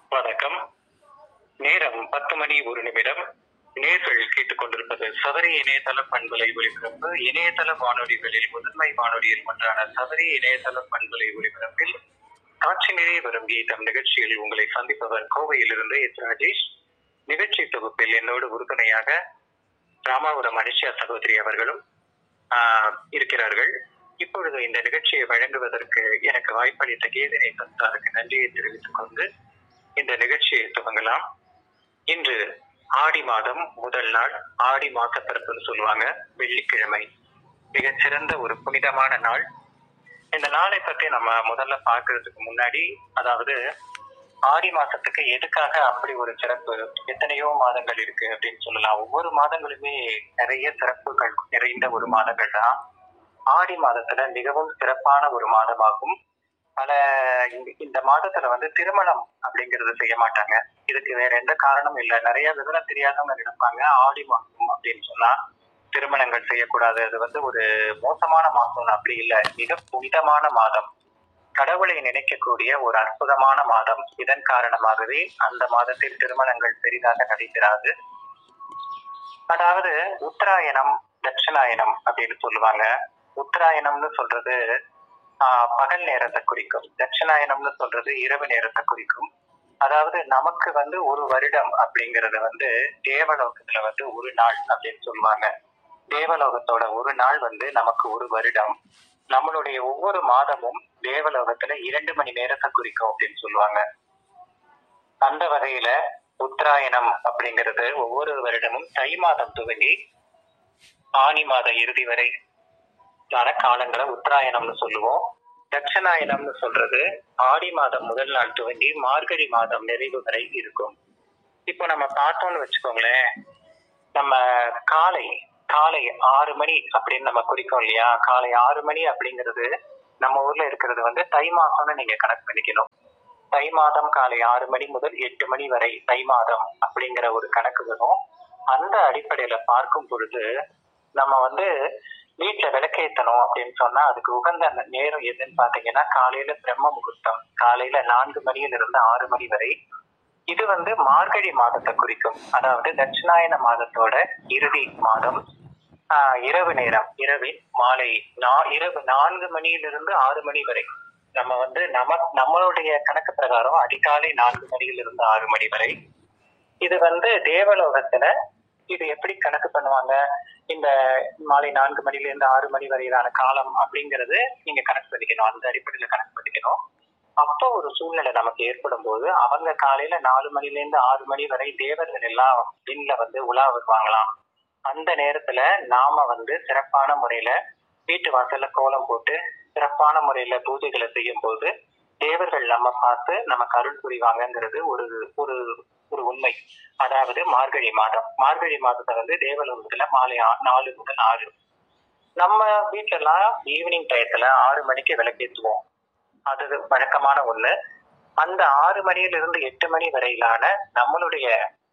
வணக்கம் நேரம் பத்து மணி ஒரு நிமிடம் நேர்கள் கேட்டுக்கொண்டிருப்பது சபரி இணையதள பண்பலை ஒளிபரப்பு இணையதள வானொலிகளில் முதன்மை வானொலியில் ஒன்றான சபரி இணையதள பண்பலை ஒளிபரப்பில் காட்சி நிறைய வரும் கீதம் நிகழ்ச்சியில் உங்களை சந்திப்பவர் கோவையிலிருந்து எஸ் ராஜேஷ் நிகழ்ச்சி தொகுப்பில் என்னோடு உறுதுணையாக ராமாபுரம் அனிஷா சகோதரி அவர்களும் ஆஹ், இருக்கிறார்கள் இப்பொழுது இந்த நிகழ்ச்சியை வழங்குவதற்கு எனக்கு வாய்ப்பளித்த கீதனை சந்தாருக்கு நன்றியை தெரிவித்துக் கொண்டு இந்த நிகழ்ச்சியை துவங்கலாம் இன்று ஆடி மாதம் முதல் நாள் ஆடி மாச பிறப்புன்னு சொல்லுவாங்க வெள்ளிக்கிழமை மிகச் சிறந்த ஒரு புனிதமான நாள் இந்த நாளை பத்தி நம்ம முதல்ல பார்க்கிறதுக்கு முன்னாடி அதாவது ஆடி மாசத்துக்கு எதுக்காக அப்படி ஒரு சிறப்பு எத்தனையோ மாதங்கள் இருக்கு அப்படின்னு சொல்லலாம் ஒவ்வொரு மாதங்களுமே நிறைய சிறப்புகள் நிறைந்த ஒரு மாதங்கள் தான் ஆடி மாதத்துல மிகவும் சிறப்பான ஒரு மாதமாகும் பல இந்த- இந்த மாதத்துல வந்து திருமணம் அப்படிங்கறது செய்ய மாட்டாங்க இதுக்கு வேற எந்த காரணமும் இல்ல நிறைய விவரம் தெரியாதவங்க நினைப்பாங்க ஆடி மாசம் அப்படின்னு சொன்னா திருமணங்கள் செய்யக்கூடாது அது வந்து ஒரு மோசமான மாசம் அப்படி இல்ல மிக புனிதமான மாதம் கடவுளை நினைக்கக்கூடிய ஒரு அற்புதமான மாதம் இதன் காரணமாகவே அந்த மாதத்தில் திருமணங்கள் பெரிதாக நடைபெறாது அதாவது உத்தராயணம் தட்சிணாயனம் அப்படின்னு சொல்லுவாங்க உத்தராயணம்னு சொல்றது ஆஹ், பகல் நேரத்தை குறிக்கும் தட்சிணாயனம்னு சொல்றது இரவு நேரத்தை குறிக்கும் அதாவது நமக்கு வந்து ஒரு வருடம் அப்படிங்கறது வந்து தேவலோகத்துல வந்து ஒரு நாள் அப்படின்னு சொல்லுவாங்க தேவலோகத்தோட ஒரு நாள் வந்து நமக்கு ஒரு வருடம் நம்மளுடைய ஒவ்வொரு மாதமும் தேவலோகத்துல இரண்டு மணி நேரத்தை குறிக்கும் அப்படின்னு சொல்லுவாங்க அந்த வகையில உத்தராயணம் அப்படிங்கிறது ஒவ்வொரு வருடமும் தை மாதம் துவங்கி ஆனி மாத இறுதி வரை ஆன காலங்களை உத்தராயணம்னு சொல்லுவோம் தட்சிணாயனம்னு சொல்றது ஆடி மாதம் முதல் நாள் துவங்கி மார்கழி மாதம் நிறைவு வரை இருக்கும் இப்போ நம்ம பார்த்தோம்னு வச்சுக்கோங்களேன் நம்ம காலை காலை ஆறு மணி அப்படின்னு நம்ம குறிக்கோம் இல்லையா காலை ஆறு மணி அப்படிங்கிறது நம்ம ஊர்ல இருக்கிறது வந்து தை மாசம்னு நீங்க கணக்கு பண்ணிக்கணும் தை மாதம் காலை ஆறு மணி முதல் எட்டு மணி வரை தை மாதம் அப்படிங்கிற ஒரு கணக்கு வரும் அந்த அடிப்படையில பார்க்கும் பொழுது நம்ம வந்து வீட்டுல விளக்கேத்தணும் அப்படின்னு சொன்னா அதுக்கு உகந்த அந்த நேரம் எதுன்னு பாத்தீங்கன்னா காலையில பிரம்ம முகூர்த்தம் காலையில நான்கு மணியில இருந்து ஆறு மணி வரை இது வந்து மார்கழி மாதத்தை குறிக்கும் அதாவது தட்சிணாயன மாதத்தோட இறுதி மாதம் ஆஹ் இரவு நேரம் இரவில் மாலை நா- இரவு நான்கு மணியிலிருந்து ஆறு மணி வரை நம்ம வந்து நம்ம நம்மளுடைய கணக்கு பிரகாரம் அதிகாலை நான்கு மணியிலிருந்து ஆறு மணி வரை இது வந்து தேவலோகத்துல இது எப்படி கணக்கு பண்ணுவாங்க இந்த மாலை நான்கு மணில இருந்து ஆறு மணி வரையிலான காலம் அப்படிங்கறது நீங்க கணக்கு பண்ணிக்கணும் அந்த அடிப்படையில கணக்கு பண்ணிக்கணும் அப்போ ஒரு சூழ்நிலை நமக்கு ஏற்படும் போது அவங்க காலையில நாலு மணில இருந்து ஆறு மணி வரை தேவர்கள் எல்லாம் விண்ல வந்து உலா வருவாங்களாம் அந்த நேரத்துல நாம வந்து சிறப்பான முறையில வீட்டு வாசல்ல கோலம் போட்டு சிறப்பான முறையில பூஜைகளை செய்யும் போது தேவர்கள் நம்ம பார்த்து நமக்கு அருள் புரிவாங்கங்கிறது ஒரு ஒரு ஒரு உண்மை அதாவது மார்கழி மாதம் மார்கழி மாதத்தை வந்து தேவலோகத்துல மாலை ஆ- நாலு முதல் ஆறு நம்ம வீட்டுல எல்லாம் ஈவினிங் டயத்துல ஆறு மணிக்கு விளக்கேற்றுவோம் அது வழக்கமான ஒண்ணு அந்த ஆறு மணியில இருந்து எட்டு மணி வரையிலான நம்மளுடைய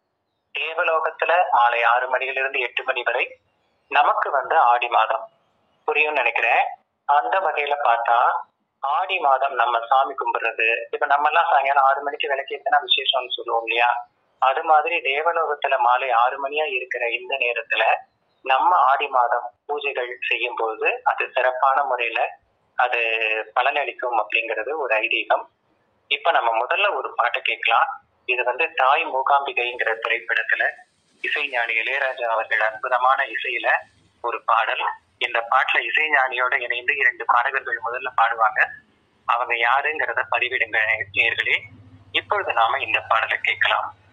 தேவலோகத்துல மாலை ஆறு மணியிலிருந்து எட்டு மணி வரை நமக்கு வந்து ஆடி மாதம் புரியும்னு நினைக்கிறேன் அந்த வகையில பார்த்தா ஆடி மாதம் நம்ம சாமி கும்பிடுறது இப்ப நம்ம எல்லாம் சாயங்காலம் ஆறு மணிக்கு விளக்கேத்தினா விசேஷம்னு சொல்லுவோம் இல்லையா அது மாதிரி தேவலோகத்துல மாலை ஆறு மணியா இருக்கிற இந்த நேரத்துல நம்ம ஆடி மாதம் பூஜைகள் செய்யும் போது அது சிறப்பான முறையில அது பலனளிக்கும் அப்படிங்கிறது ஒரு ஐதீகம் இப்ப நம்ம முதல்ல ஒரு பாட்டு கேட்கலாம் இது வந்து தாய் மூகாம்பிகைங்கிற திரைப்படத்துல இசைஞானி இளையராஜா அவர்கள் அற்புதமான இசையில ஒரு பாடல் இந்த பாட்டுல இசைஞானியோட இணைந்து இரண்டு பாடகர்கள் முதல்ல பாடுவாங்க அவங்க யாருங்கிறத பதிவிடுங்க நேர்களே இப்பொழுது நாம இந்த பாடலை கேட்கலாம்